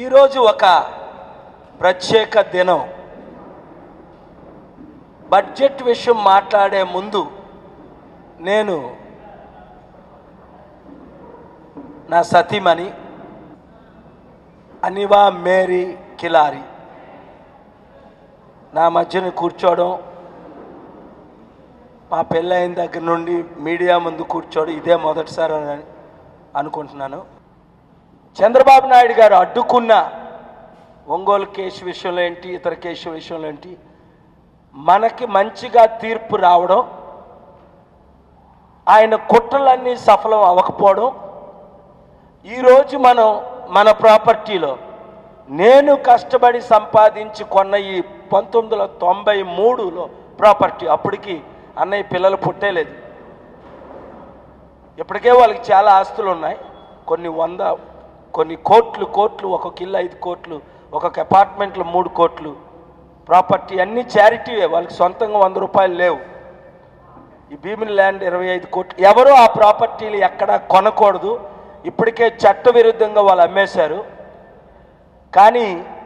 ఈరోజు ఒక ప్రత్యేక దినం బడ్జెట్ విషయం మాట్లాడే ముందు నేను నా సతీమణి అనివా మేరీ కిలారి నా మధ్యన కూర్చోవడం మా పెళ్ళైన దగ్గర నుండి మీడియా ముందు కూర్చోవడం ఇదే మొదటిసారి అని అనుకుంటున్నాను చంద్రబాబు నాయుడు గారు అడ్డుకున్న ఒంగోలు కేసు విషయంలో ఏంటి ఇతర కేసు విషయంలో ఏంటి మనకి మంచిగా తీర్పు రావడం ఆయన కుట్రలన్నీ సఫలం అవ్వకపోవడం ఈరోజు మనం మన ప్రాపర్టీలో నేను కష్టపడి సంపాదించి కొన్న ఈ పంతొమ్మిది వందల తొంభై మూడులో ప్రాపర్టీ అప్పటికి అన్నయ్య పిల్లలు పుట్టేలేదు ఇప్పటికే వాళ్ళకి చాలా ఆస్తులు ఉన్నాయి కొన్ని వంద కొన్ని కోట్లు కోట్లు ఒక్కొక్క ఇల్లు ఐదు కోట్లు ఒక్కొక్క అపార్ట్మెంట్లో మూడు కోట్లు ప్రాపర్టీ అన్నీ చారిటీవే వాళ్ళకి సొంతంగా వంద రూపాయలు లేవు ఈ భీమిని ల్యాండ్ ఇరవై ఐదు కోట్లు ఎవరు ఆ ప్రాపర్టీలు ఎక్కడా కొనకూడదు ఇప్పటికే చట్టవిరుద్ధంగా వాళ్ళు అమ్మేశారు కానీ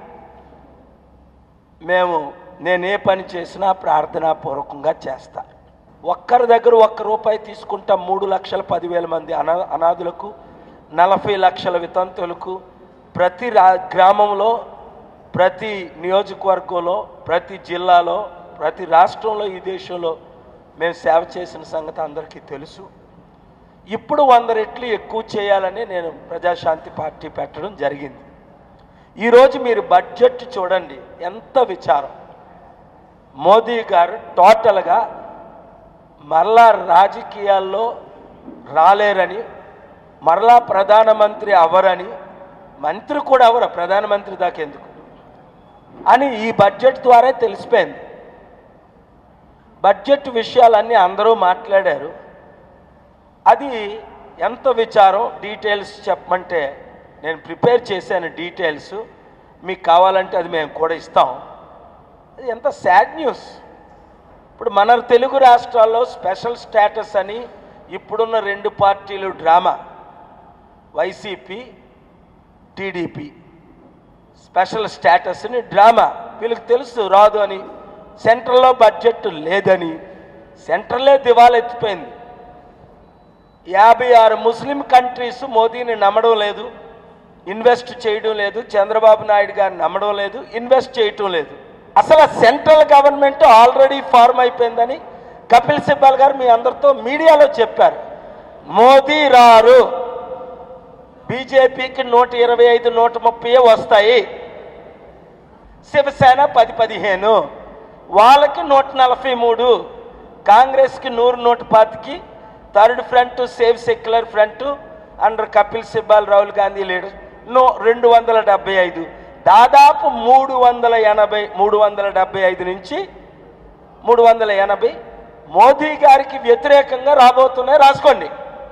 మేము నేను ఏ పని చేసినా ప్రార్థనాపూర్వకంగా చేస్తా ఒక్కరి దగ్గర ఒక్క రూపాయి తీసుకుంటా మూడు లక్షల పదివేల మంది అనా అనాథులకు నలభై లక్షల వితంతులకు ప్రతి రా గ్రామంలో ప్రతి నియోజకవర్గంలో ప్రతి జిల్లాలో ప్రతి రాష్ట్రంలో ఈ దేశంలో మేము సేవ చేసిన సంగతి అందరికీ తెలుసు ఇప్పుడు వంద రెట్లు ఎక్కువ చేయాలని నేను ప్రజాశాంతి పార్టీ పెట్టడం జరిగింది ఈరోజు మీరు బడ్జెట్ చూడండి ఎంత విచారం మోదీ గారు టోటల్గా మరలా రాజకీయాల్లో రాలేరని మరలా ప్రధానమంత్రి అవరని మంత్రి కూడా అవరు ప్రధానమంత్రి దాకా ఎందుకు అని ఈ బడ్జెట్ ద్వారా తెలిసిపోయింది బడ్జెట్ విషయాలన్నీ అందరూ మాట్లాడారు అది ఎంత విచారం డీటెయిల్స్ చెప్పమంటే నేను ప్రిపేర్ చేశాను డీటెయిల్స్ మీకు కావాలంటే అది మేము కూడా ఇస్తాం అది ఎంత సాడ్ న్యూస్ ఇప్పుడు మన తెలుగు రాష్ట్రాల్లో స్పెషల్ స్టేటస్ అని ఇప్పుడున్న రెండు పార్టీలు డ్రామా వైసీపీ టీడీపీ స్పెషల్ స్టేటస్ని డ్రామా వీళ్ళకి తెలుసు రాదు అని సెంట్రల్లో బడ్జెట్ లేదని సెంట్రలే దివాలా ఎత్తిపోయింది యాభై ఆరు ముస్లిం కంట్రీస్ మోదీని నమ్మడం లేదు ఇన్వెస్ట్ చేయడం లేదు చంద్రబాబు నాయుడు గారిని నమ్మడం లేదు ఇన్వెస్ట్ చేయటం లేదు అసలు సెంట్రల్ గవర్నమెంట్ ఆల్రెడీ ఫార్మ్ అయిపోయిందని కపిల్ సిబ్బల్ గారు మీ అందరితో మీడియాలో చెప్పారు మోదీ రారు బీజేపీకి నూట ఇరవై ఐదు నూట ముప్పై వస్తాయి శివసేన పది పదిహేను వాళ్ళకి నూట నలభై మూడు కాంగ్రెస్కి నూరు నూట పాతికి third front save secular front under Kapil Sibal Rahul Gandhi leader నో రెండు వందల డెబ్బై ఐదు దాదాపు మూడు వందల ఎనభై మూడు వందల డెబ్బై ఐదు నుంచి మూడు వందల ఎనభై మోదీ గారికి వ్యతిరేకంగా రాబోతున్నాయి రాసుకోండి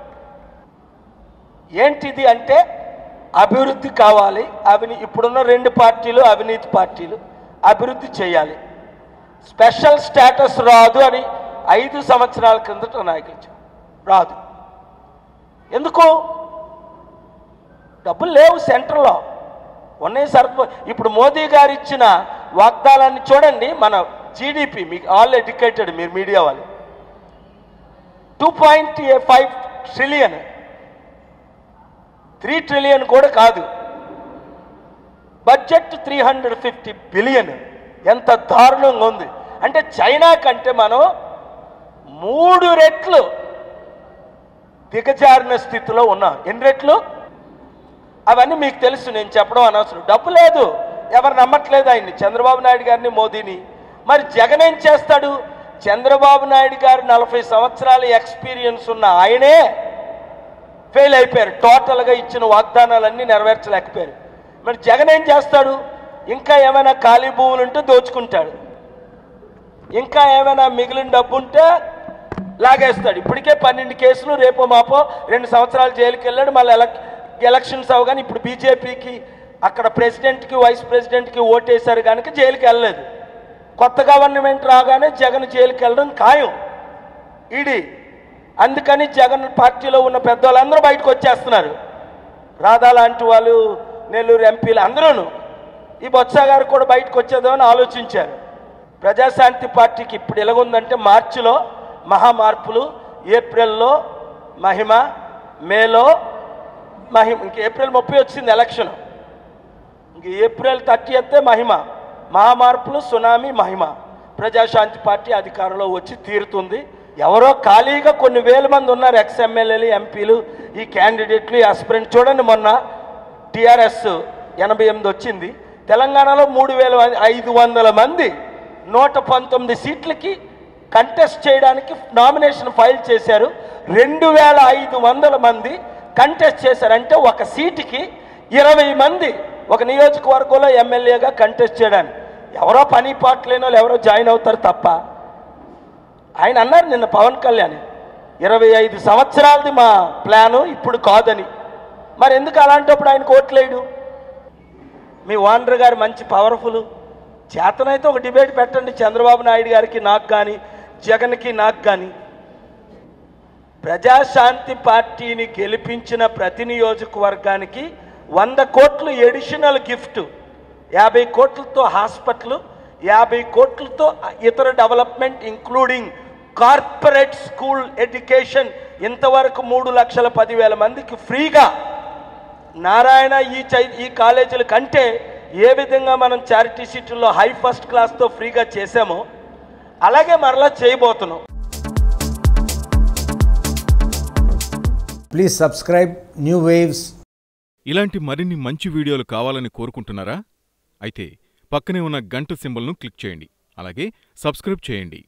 ఏంటిది అంటే అభివృద్ధి కావాలి అవిని ఇప్పుడున్న రెండు పార్టీలు అవినీతి పార్టీలు అభివృద్ధి చేయాలి స్పెషల్ స్టేటస్ రాదు అని ఐదు సంవత్సరాల కిందట నాయకులు చెప్పారు. రాదు ఎందుకు డబ్బులు లేవు సెంటర్లో ఉన్నాయి సరిపో ఇప్పుడు మోదీ గారు ఇచ్చిన వాగ్దానాన్ని చూడండి మన జీడిపి మీకు ఆల్ ఎడ్యుకేటెడ్ మీరు మీడియా వాళ్ళు two point five trillion three trillion కూడా కాదు budget three hundred fifty billion ఎంత దారుణంగా ఉంది అంటే చైనా కంటే మనం మూడు రెట్లు దిగజారిన స్థితిలో ఉన్నాం ఎన్ని రెట్లు అవన్నీ మీకు తెలుసు నేను చెప్పడం అనవసరం డబ్బు లేదు ఎవరు నమ్మట్లేదు ఆయన్ని చంద్రబాబు నాయుడు గారిని మోదీని మరి జగన్ ఏం చేస్తాడు చంద్రబాబు నాయుడు గారు నలభై సంవత్సరాల ఎక్స్పీరియన్స్ ఉన్న ఆయనే ఫెయిల్ అయిపోయారు టోటల్గా ఇచ్చిన వాగ్దానాలన్నీ నెరవేర్చలేకపోయారు మరి జగన్ ఏం చేస్తాడు ఇంకా ఏమైనా ఖాళీ భూములు ఉంటే దోచుకుంటాడు ఇంకా ఏమైనా మిగిలిన డబ్బు ఉంటే లాగేస్తాడు ఇప్పటికే పన్నెండు కేసులు రేపో మాపో రెండు సంవత్సరాలు జైలుకి వెళ్ళాడు మళ్ళీ ఎలక్ ఎలక్షన్స్ అవగానే ఇప్పుడు బీజేపీకి అక్కడ ప్రెసిడెంట్కి వైస్ ప్రెసిడెంట్కి ఓటేశారు కనుక జైలుకి వెళ్ళలేదు కొత్త గవర్నమెంట్ రాగానే జగన్ జైలుకి వెళ్ళడం ఖాయం ఈడీ అందుకని జగన్ పార్టీలో ఉన్న పెద్దవాళ్ళందరూ బయటకు వచ్చేస్తున్నారు రాధా లాంటి వాళ్ళు నెల్లూరు ఎంపీలు అందరూను ఈ బొత్స గారు కూడా బయటకు వచ్చేదామని ఆలోచించారు ప్రజాశాంతి పార్టీకి ఇప్పుడు ఎలాగుందంటే మార్చిలో మహా మార్పులు ఏప్రిల్లో మహిమ మేలో మహిమ ఇంక ఏప్రిల్ ముప్పై వచ్చింది ఎలక్షన్ ఇంక ఏప్రిల్ థర్టీ అయితే మహిమ మహామార్పులు సునామీ మహిమ ప్రజాశాంతి పార్టీ అధికారంలో వచ్చి తీరుతుంది ఎవరో ఖాళీగా కొన్ని వేల మంది ఉన్నారు ఎక్స్ ఎమ్మెల్యేలు ఎంపీలు ఈ క్యాండిడేట్లు ఈ అస్పిరెంట్ చూడండి మొన్న టీఆర్ఎస్ ఎనభై ఎనిమిది వచ్చింది తెలంగాణలో మూడు వేల మంది ఐదు వందల మంది నూట పంతొమ్మిది సీట్లకి కంటెస్ట్ చేయడానికి నామినేషన్ ఫైల్ చేశారు రెండు వేల ఐదు వందల మంది కంటెస్ట్ చేశారంటే ఒక సీటుకి ఇరవై మంది ఒక నియోజకవర్గంలో ఎమ్మెల్యేగా కంటెస్ట్ చేయడానికి ఎవరో పని పాట లేని వాళ్ళు ఎవరో జాయిన్ అవుతారు తప్ప ఆయన అన్నారు నిన్న పవన్ కళ్యాణ్ ఇరవై ఐదు సంవత్సరాలది మా ప్లాను ఇప్పుడు కాదని మరి ఎందుకు అలాంటప్పుడు ఆయనకు ఓట్లేడు మీ ఓనర్ గారు మంచి పవర్ఫుల్ చేతనైతే ఒక డిబేట్ పెట్టండి చంద్రబాబు నాయుడు గారికి నాకు కానీ జగన్కి నాకు కానీ ప్రజాశాంతి పార్టీని గెలిపించిన ప్రతి నియోజకవర్గానికి వంద కోట్లు ఎడిషనల్ గిఫ్ట్ యాభై కోట్లతో హాస్పిటల్ యాభై కోట్లతో ఇతర development including corporate school education ఇంతవరకు మూడు లక్షల పదివేల మందికి ఫ్రీగా నారాయణ ఈ చై ఈ కాలేజీల కంటే ఏ విధంగా మనం చారిటీ సీట్లలో హై ఫస్ట్ క్లాస్తో ఫ్రీగా చేసామో అలాగే మరలా చేయబోతున్నాం Please subscribe New Waves ఇలాంటి మరిన్ని మంచి వీడియోలు కావాలని కోరుకుంటున్నారా అయితే పక్కనే ఉన్న గంట సింబల్ను క్లిక్ చేయండి అలాగే సబ్స్క్రైబ్ చేయండి